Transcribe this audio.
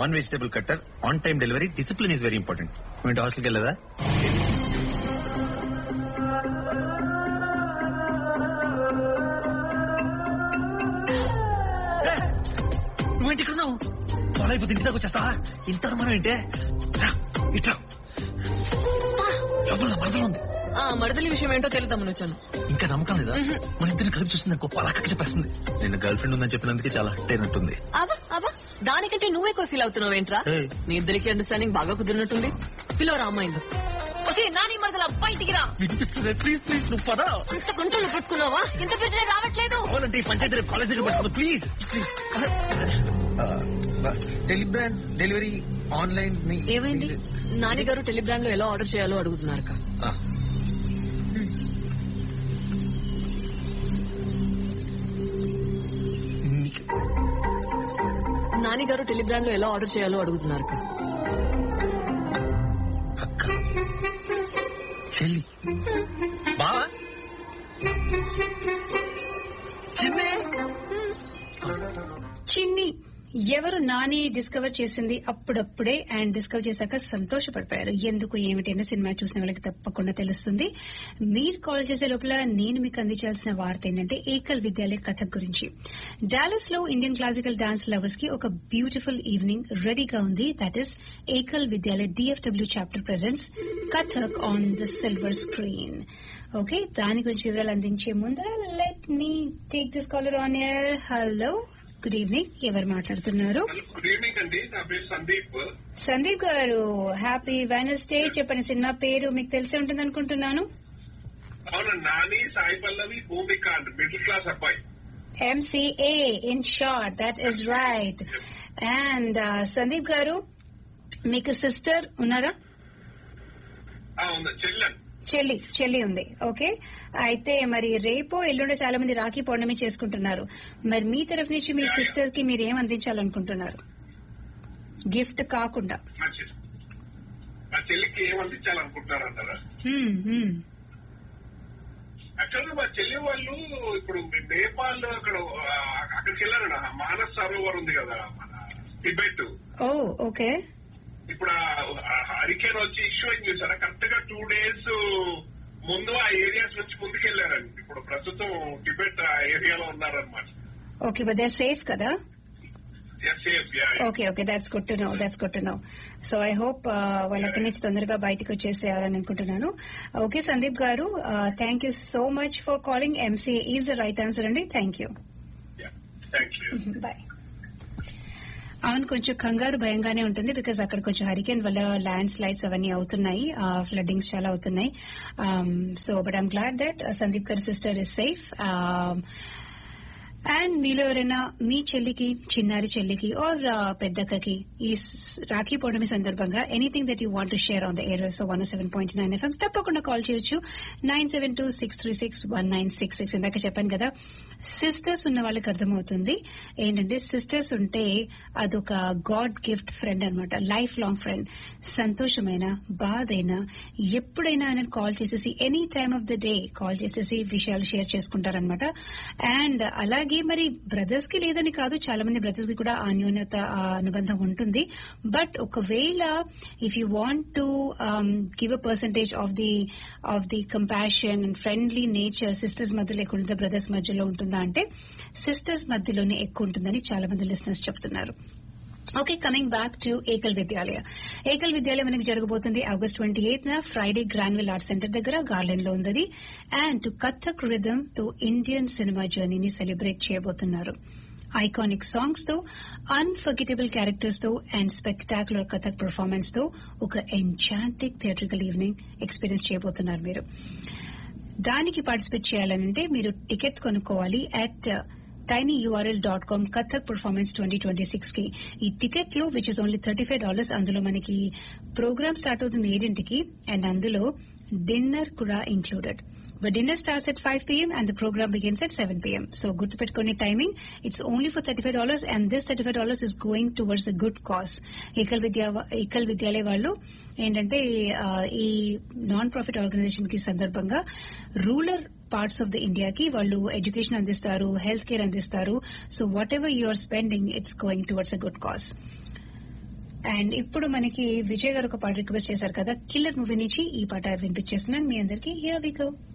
One vegetable cutter on time delivery discipline is very important మీ హాస్టల్కి వెళ్ళదా నువ్వేంటి ఇక్కడ ఉన్నావు పొలైపోతే ఇంటి దాకా వచ్చేస్తావా ఇంత అనుమానం ఏంటే రా ఇట్రా లోపల నా మరదలు ఉంది ఆ మడతలి విషయం ఏంటో తెలుద్దామని వచ్చాను ఇంకా నమ్మకం లేదా మన ఇద్దరిని కలిపి చూస్తుంది అనుకో పలాక చెప్పేస్తుంది నేను గర్ల్ ఫ్రెండ్ ఉందని చెప్పినందుకే చాలా హట్ అయినట్టుంది అబ్బా అబ్బా దానికంటే నువ్వు ఎక్కువ ఫీల్ అవుతున్నావు ఏంట్రా ఏయ్. మీ ఇద్దరికి అండర్స్టాండింగ్ బాగా కుదిరినట్టుంది పిలవరా అమ్మాయింది ఒసే నాని మరదల బయటికి రా వినిపిస్తుంది ప్లీజ్ ప్లీజ్ నువ్వు పదా అంత గుంటలు పెట్టుకున్నావా ఇంత పిలిచినా రావట్లేదు అవునంటే ఈ పంచాయతీ రేపు కాలేజ్ దగ్గర పడుతుంది please please Telebrands delivery online మీ ఏమైంది నాని గారు టెలిబ్రాండ్ లో ఎలా ఆర్డర్ చేయాలో అడుగుతున్నారు అక్క. ఆ. నీకు- నాని గారు టెలిబ్రాండ్ లో ఎలా ఆర్డర్ చేయాలో అడుగుతున్నారు అక్క. అక్క చెల్లి బావా చిన్నే చిన్ని ఎవరు నాని డిస్కవర్ చేసింది అప్పుడప్పుడే అండ్ డిస్కవర్ చేశాక సంతోషపడిపోయారు ఎందుకు ఏమిటి అనే సినిమా చూసిన వాళ్ళకి తప్పకుండా తెలుస్తుంది మీరు కాల్ చేసే లోపల నేను మీకు అందించాల్సిన వార్త ఏంటంటే ఏకల్ విద్యాలయ కథక్ గురించి డాలస్ లో ఇండియన్ క్లాసికల్ డాన్స్ లవర్స్ కి ఒక బ్యూటిఫుల్ ఈవినింగ్ రెడీగా ఉంది that is Ekal Vidyalaya DFW chapter presents Kathak on the silver screen okay దాని గురించి వివరాలు అందించే ముందర let me take this caller on air hello good evening ఎవరు మాట్లాడుతున్నారు గుడ్ ఈవినింగ్ అండి నా పేరు సందీప్ సందీప్ గారు హ్యాపీ వెనస్డే చెప్పండి సినిమా పేరు మీకు తెలిసే ఉంటుంది అనుకుంటున్నాను అవును Nani Sai Pallavi Bhumika and middle class అబ్బాయి MCA in short that is right and Sandeep garu మీకు సిస్టర్ ఉన్నారా ఆ, ఉంది చెల్లెన్ చెల్లి చెల్లి ఉంది ఓకే అయితే మరి రేపు ఎల్లుండి చాలా మంది రాఖీ పౌర్ణమి చేసుకుంటున్నారు మరి మీ తరఫు నుంచి మీ సిస్టర్ కి మీరు ఏం అందించాలనుకుంటున్నారు గిఫ్ట్ కాకుండా మా చె- మా చెల్లికి ఏం అందించాలనుకుంటున్నారంటారా హ్మ్, హ్మ్. యాక్చువల్గా మా చెల్లి వాళ్ళు ఇప్పుడు నేపాల్ అక్కడ ఆ, అక్కడికి వెళ్ళారు మానస్ సరోవర్ ఉంది కదా మన టిబెట్ ఓ ఓకే ఇప్పుడు హరికేన్ వచ్చి ఇష్యూ ఏం చేశారా కరెక్ట్ గా టూ డేస్ ముందు ఆ ఏరియాస్ నుంచి ముందుకెళ్లారండి ఇప్పుడు ప్రస్తుతం టిబెట్ ఆ ఏరియాలో ఉన్నారనమాట ఓకే బట్ దే సేఫ్ కదా safe okay okay that's good to know that's good to know so I hope వాళ్ళు అక్కడి నుంచి తొందరగా బయటకు వచ్చేసేయాలని అనుకుంటున్నాను okay Sandeep garu thank you so much for calling MCA is the right answer అండి thank you thank you bye అవును కొంచెం కంగారు భయంగానే ఉంటుంది బికాస్ అక్కడ కొంచెం హరికేన్ వల్ల ల్యాండ్ స్లైడ్స్ అవన్నీ అవుతున్నాయి ఫ్లడ్డింగ్స్ చాలా అవుతున్నాయి so but I'm glad that Sandeep గారి సిస్టర్ ఇస్ సేఫ్ అండ్ మీలో ఎవరైనా మీ చెల్లికి చిన్నారి చెల్లికి ఆర్ పెద్దక్కకి ఈ స్- రాఖీ పౌర్ణమి సందర్భంగా anything that you want to share on the air so one seven point nine FM తప్పకుండా కాల్ చేయొచ్చు nine seven two six three six one nine six six ఇందాక చెప్పాను కదా సిస్టర్స్ ఉన్న వాళ్ళకి అర్థమవుతుంది ఏంటంటే సిస్టర్స్ ఉంటే అదొక గాడ్ గిఫ్ట్ ఫ్రెండ్ అన్నమాట లైఫ్ లాంగ్ ఫ్రెండ్ సంతోషమైన బాధైనా ఎప్పుడైనా ఆయన కాల్ చేసేసి any time of the day call చేసేసి విషయాలు షేర్ చేసుకుంటారనమాట అండ్ అలాగే మరి బ్రదర్స్ కి లేదని కాదు చాలా మంది బ్రదర్స్ కి కూడా అన్యోన్యత ఆ అనుబంధం ఉంటుంది బట్ ఒకవేళ if you want to give a percentage of the of the compassion and friendly nature sisters మధ్యలో ఎక్కువ ఉంటుంది బ్రదర్స్ మధ్యలో ఉంటుందా అంటే సిస్టర్స్ మధ్యలోనే ఎక్కువ ఉంటుందని చాలా మంది లిసనర్స్ చెప్తున్నారు okay coming back to Ekal Vidyalaya Ekal Vidyalaya మనకి జరగబోతుంది ఆగస్ట్ ట్వంటీ ఎయిత్ న ఫ్రైడే గ్రాన్విల్ ఆర్ట్ సెంటర్ దగ్గర గార్లెండ్ లో ఉంది అండ్ టు కథక్ రిథమ్ తో ఇండియన్ సినిమా జర్నీని సెలబ్రేట్ చేయబోతున్నారు ఐకానిక్ సాంగ్స్ తో అన్ఫర్గెటబుల్ క్యారెక్టర్స్ తో అండ్ స్పెక్టాకులర్ కథక్ పర్ఫార్మెన్స్ తో ఒక ఎంచాంటిక్ థియేట్రికల్ ఈవినింగ్ ఎక్స్పీరియన్స్ చేయబోతున్నారు మీరు దానికి పార్టిసిపేట్ చేయాలంటే మీరు టికెట్స్ కొనుక్కోవాలి at tiny URL dot com Kathak performance twenty twenty six కి ఈ టికెట్ లో which is only thirty five dollars అందులో మనకి ప్రోగ్రామ్ స్టార్ట్ అవుతుంది ఏడింటికి అండ్ అందులో డిన్నర్ కూడా included but dinner starts at five PM and the programme begins at seven PM so గుర్తుపెట్టుకునే timing it's only for thirty five dollars and this thirty five dollars is going towards the good cause Ekal Vidya Ekal విద్యాలయ వాళ్ళు ఏంటంటే ఆ, ఈ non profit organisation కి సందర్భంగా rural parts of the ఇండియాకి వాళ్ళు education అందిస్తారు హెల్త్ కేర్ అందిస్తారు so whatever you are spending it's going towards a good cause and ఇప్పుడు మనకి విజయ్ గారు ఒక పాట రిక్వెస్ట్ చేశారు కదా కిల్లర్ మూవీ నుంచి ఈ పాట వినిపించేస్తున్నాను మీ అందరికి హియర్ వి గో